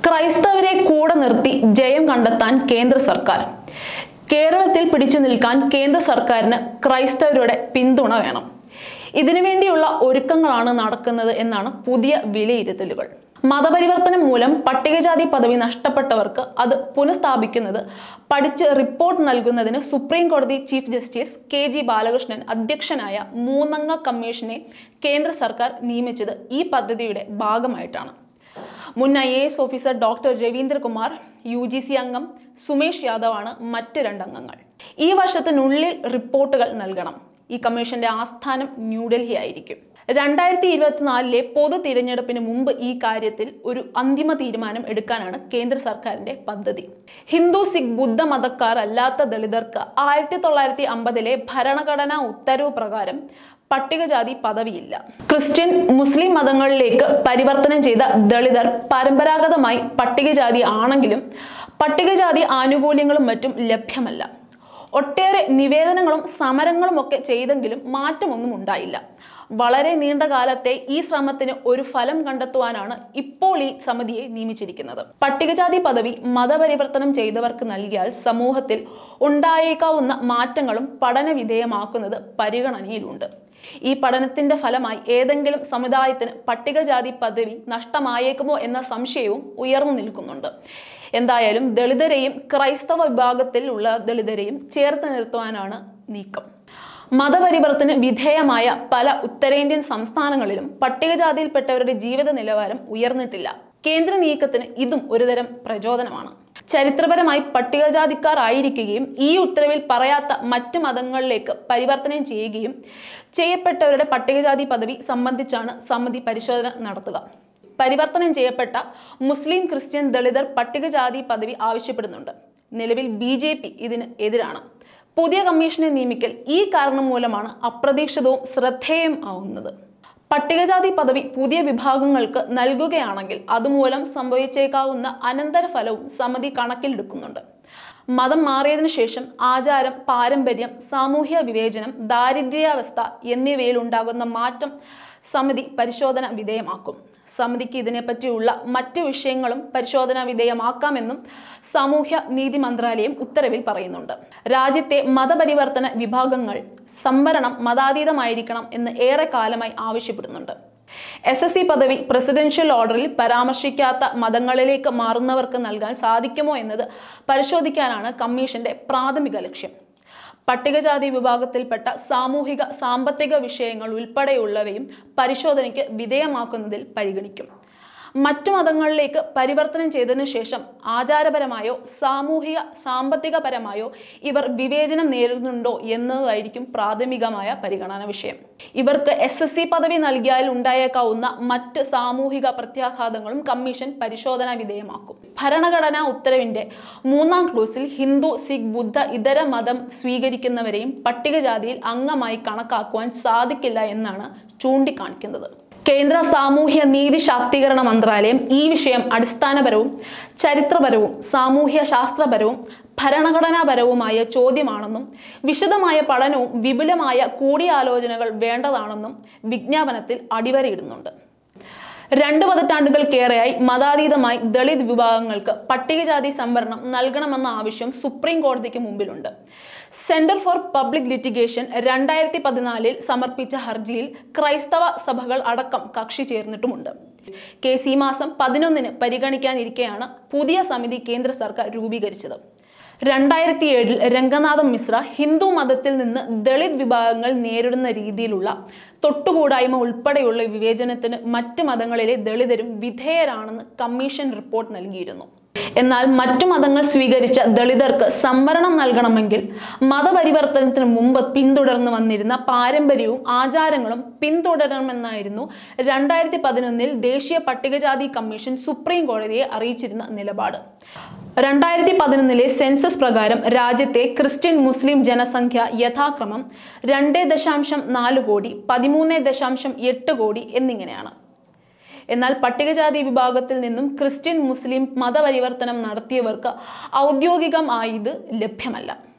ക്രൈസ്തവരെ കൂടെ നിർത്തി ജയം കണ്ടെത്താൻ കേന്ദ്ര സർക്കാർ കേരളത്തിൽ പിടിച്ചു നിൽക്കാൻ കേന്ദ്ര സർക്കാരിന് ക്രൈസ്തവരുടെ പിന്തുണ വേണം ഇതിനുവേണ്ടിയുള്ള ഒരുക്കങ്ങളാണ് നടക്കുന്നത് എന്നാണ് പുതിയ വിലയിരുത്തലുകൾ മതപരിവർത്തനം മൂലം പട്ടികജാതി പദവി നഷ്ടപ്പെട്ടവർക്ക് അത് പുനഃസ്ഥാപിക്കുന്നത് പഠിച്ച് റിപ്പോർട്ട് നൽകുന്നതിന് സുപ്രീം കോടതി chief justice K G Balakrishnan അധ്യക്ഷനായ മൂന്നംഗ കമ്മീഷനെ കേന്ദ്ര സർക്കാർ നിയമിച്ചത് ഈ പദ്ധതിയുടെ ഭാഗമായിട്ടാണ് മുൻ I A S officer doctor Ravindrakumar U G C അംഗം സുമേഷ് യാദവാണ് മറ്റ് രണ്ടംഗങ്ങൾ ഈ വർഷത്തിനുള്ളിൽ റിപ്പോർട്ടുകൾ നൽകണം ഈ കമ്മീഷന്റെ ആസ്ഥാനം ന്യൂഡൽഹി ആയിരിക്കും രണ്ടായിരത്തി ഇരുപത്തിനാലിലെ പൊതു തിരഞ്ഞെടുപ്പിന് മുമ്പ് ഈ കാര്യത്തിൽ ഒരു അന്തിമ തീരുമാനം എടുക്കാനാണ് കേന്ദ്ര സർക്കാരിന്റെ പദ്ധതി ഹിന്ദു സിഖ് ബുദ്ധ മതക്കാർ അല്ലാത്ത ദളിതർക്ക് ആയിരത്തി തൊള്ളായിരത്തി അമ്പതിലെ ഭരണഘടനാ ഉത്തരവ് പ്രകാരം പട്ടികജാതി പദവിയില്ല ക്രിസ്ത്യൻ മുസ്ലിം മതങ്ങളിലേക്ക് പരിവർത്തനം ചെയ്ത ദളിതർ പരമ്പരാഗതമായി പട്ടികജാതി ആണെങ്കിലും പട്ടികജാതി ആനുകൂല്യങ്ങളും മറ്റും ലഭ്യമല്ല ഒട്ടേറെ നിവേദനങ്ങളും സമരങ്ങളും ഒക്കെ ചെയ്തെങ്കിലും മാറ്റമൊന്നും ഉണ്ടായില്ല വളരെ നീണ്ട കാലത്തെ ഈ ശ്രമത്തിന് ഒരു ഫലം കണ്ടെത്തുവാനാണ് ഇപ്പോൾ ഈ സമിതിയെ നിയമിച്ചിരിക്കുന്നത് പട്ടികജാതി പദവി മതപരിവർത്തനം ചെയ്തവർക്ക് നൽകിയാൽ സമൂഹത്തിൽ ഉണ്ടായേക്കാവുന്ന മാറ്റങ്ങളും പഠന വിധേയമാക്കുന്നത് പരിഗണനയിലുണ്ട് ഈ പഠനത്തിന്റെ ഫലമായി ഏതെങ്കിലും സമുദായത്തിന് പട്ടികജാതി പദവി നഷ്ടമായേക്കുമോ എന്ന സംശയവും ഉയർന്നു നിൽക്കുന്നുണ്ട് എന്തായാലും ദളിതരെയും ക്രൈസ്തവ വിഭാഗത്തിൽ ഉള്ള ദളിതരെയും ചേർത്ത് നിർത്തുവാനാണ് നീക്കം മതപരിവർത്തന വിധേയമായ പല ഉത്തരേന്ത്യൻ സംസ്ഥാനങ്ങളിലും പട്ടികജാതിയിൽപ്പെട്ടവരുടെ ജീവിത നിലവാരം ഉയർന്നിട്ടില്ല കേന്ദ്ര നീക്കത്തിന് ഇതും ഒരുതരം പ്രചോദനമാണ് ചരിത്രപരമായി പട്ടികജാതിക്കാർ ആയിരിക്കുകയും ഈ ഉത്തരവിൽ പറയാത്ത മറ്റ് മതങ്ങളിലേക്ക് പരിവർത്തനം ചെയ്യുകയും ചെയ്യപ്പെട്ടവരുടെ പട്ടികജാതി പദവി സംബന്ധിച്ചാണ് സമിതി പരിശോധന നടത്തുക പരിവർത്തനം ചെയ്യപ്പെട്ട മുസ്ലിം ക്രിസ്ത്യൻ ദളിതർ പട്ടികജാതി പദവി ആവശ്യപ്പെടുന്നുണ്ട് നിലവിൽ ബി ജെ പി ഇതിന് എതിരാണ് പുതിയ കമ്മീഷനെ നിയമിക്കൽ ഈ കാരണം മൂലമാണ് അപ്രതീക്ഷിതവും ശ്രദ്ധേയം ആവുന്നത് പട്ടികജാതി പദവി പുതിയ വിഭാഗങ്ങൾക്ക് നൽകുകയാണെങ്കിൽ അതുമൂലം സംഭവിച്ചേക്കാവുന്ന അനന്തരഫലവും സമിതി കണക്കിലെടുക്കുന്നുണ്ട് മതം മാറിയതിനു ശേഷം ആചാരം പാരമ്പര്യം സാമൂഹ്യ വിവേചനം ദാരിദ്ര്യാവസ്ഥ എന്നിവയിൽ ഉണ്ടാകുന്ന മാറ്റം സമിതി പരിശോധന വിധേയമാക്കും സമിതിക്ക് ഇതിനെപ്പറ്റിയുള്ള മറ്റു വിഷയങ്ങളും പരിശോധന വിധേയമാക്കാമെന്നും സാമൂഹ്യ നീതി മന്ത്രാലയം ഉത്തരവിൽ പറയുന്നുണ്ട് രാജ്യത്തെ മതപരിവർത്തന വിഭാഗങ്ങൾ സംവരണം മതാതീതമായിരിക്കണം എന്ന് ഏറെ കാലമായി ആവശ്യപ്പെടുന്നുണ്ട് എസ് എസ് സി പദവി പ്രസിഡൻഷ്യൽ ഓർഡറിൽ പരാമർശിക്കാത്ത മതങ്ങളിലേക്ക് മാറുന്നവർക്ക് നൽകാൻ സാധിക്കുമോ എന്നത് പരിശോധിക്കാനാണ് കമ്മീഷന്റെ പ്രാഥമിക ലക്ഷ്യം പട്ടികജാതി വിഭാഗത്തിൽപ്പെട്ട സാമൂഹിക സാമ്പത്തിക വിഷയങ്ങൾ ഉൾപ്പെടെയുള്ളവയും പരിശോധനയ്ക്ക് വിധേയമാക്കുന്നതിൽ പരിഗണിക്കും മറ്റു മതങ്ങളിലേക്ക് പരിവർത്തനം ചെയ്തതിനു ശേഷം ആചാരപരമായോ സാമൂഹിക സാമ്പത്തികപരമായോ ഇവർ വിവേചനം നേരിടുന്നുണ്ടോ എന്നതായിരിക്കും പ്രാഥമികമായ പരിഗണന വിഷയം ഇവർക്ക് എസ് എസ് സി പദവി നൽകിയാൽ ഉണ്ടായേക്കാവുന്ന മറ്റ് സാമൂഹിക പ്രത്യാഘാതങ്ങളും കമ്മീഷൻ പരിശോധനാ വിധേയമാക്കും ഭരണഘടനാ ഉത്തരവിന്റെ മൂന്നാം ക്ലോസിൽ ഹിന്ദു സിഖ് ബുദ്ധ ഇതര മതം സ്വീകരിക്കുന്നവരെയും പട്ടികജാതിയിൽ അംഗമായി കണക്കാക്കുവാൻ സാധിക്കില്ല എന്നാണ് ചൂണ്ടിക്കാണിക്കുന്നത് കേന്ദ്ര സാമൂഹ്യ നീതി ശാക്തീകരണ മന്ത്രാലയം ഈ വിഷയം അടിസ്ഥാനപരവും ചരിത്രപരവും സാമൂഹ്യ ശാസ്ത്രപരവും ഭരണഘടനാപരവുമായ ചോദ്യമാണെന്നും വിശദമായ പഠനവും വിപുലമായ കൂടിയാലോചനകൾ വേണ്ടതാണെന്നും വിജ്ഞാപനത്തിൽ അടിവരയിടുന്നുണ്ട് രണ്ട് പതിറ്റാണ്ടുകൾക്കേറെയായി മതാതീതമായി ദളിത് വിഭാഗങ്ങൾക്ക് പട്ടികജാതി സംവരണം നൽകണമെന്ന ആവശ്യം സുപ്രീം കോടതിക്ക് മുമ്പിലുണ്ട് സെന്റർ ഫോർ പബ്ലിക് ലിറ്റിഗേഷൻ രണ്ടായിരത്തി പതിനാലിൽ സമർപ്പിച്ച ഹർജിയിൽ ക്രൈസ്തവ സഭകൾ അടക്കം കക്ഷി ചേർന്നിട്ടുമുണ്ട് കേസ് ഈ മാസം പതിനൊന്നിന് പരിഗണിക്കാനിരിക്കെയാണ് പുതിയ സമിതി കേന്ദ്ര സർക്കാർ രൂപീകരിച്ചത് രണ്ടായിരത്തി ഏഴിൽ രംഗനാഥം മിശ്ര ഹിന്ദു മതത്തിൽ നിന്ന് ദളിത് വിഭാഗങ്ങൾ നേരിടുന്ന രീതിയിലുള്ള തൊട്ടുകൂടായ്മ ഉൾപ്പെടെയുള്ള വിവേചനത്തിന് മറ്റ് മതങ്ങളിലെ ദളിതരും വിധേയരാണെന്ന് കമ്മീഷൻ റിപ്പോർട്ട് നൽകിയിരുന്നു എന്നാൽ മറ്റു മതങ്ങൾ സ്വീകരിച്ച ദളിതർക്ക് സംവരണം നൽകണമെങ്കിൽ മതപരിവർത്തനത്തിന് മുമ്പ് പിന്തുടർന്നു വന്നിരുന്ന പാരമ്പര്യവും ആചാരങ്ങളും പിന്തുടരണമെന്നായിരുന്നു രണ്ടായിരത്തി പതിനൊന്നിൽ ദേശീയ പട്ടികജാതി കമ്മീഷൻ സുപ്രീം കോടതിയെ അറിയിച്ചിരുന്ന നിലപാട് രണ്ടായിരത്തി പതിനൊന്നിലെ സെൻസസ് പ്രകാരം രാജ്യത്തെ ക്രിസ്ത്യൻ മുസ്ലിം ജനസംഖ്യ യഥാക്രമം രണ്ട് ദശാംശം നാല് കോടി പതിമൂന്ന് ദശാംശം എട്ട് കോടി എന്നിങ്ങനെയാണ് എന്നാൽ പട്ടികജാതി വിഭാഗത്തിൽ നിന്നും ക്രിസ്ത്യൻ മുസ്ലിം മതപരിവർത്തനം നടത്തിയവർക്ക് ഔദ്യോഗികമായി ഇത് ലഭ്യമല്ല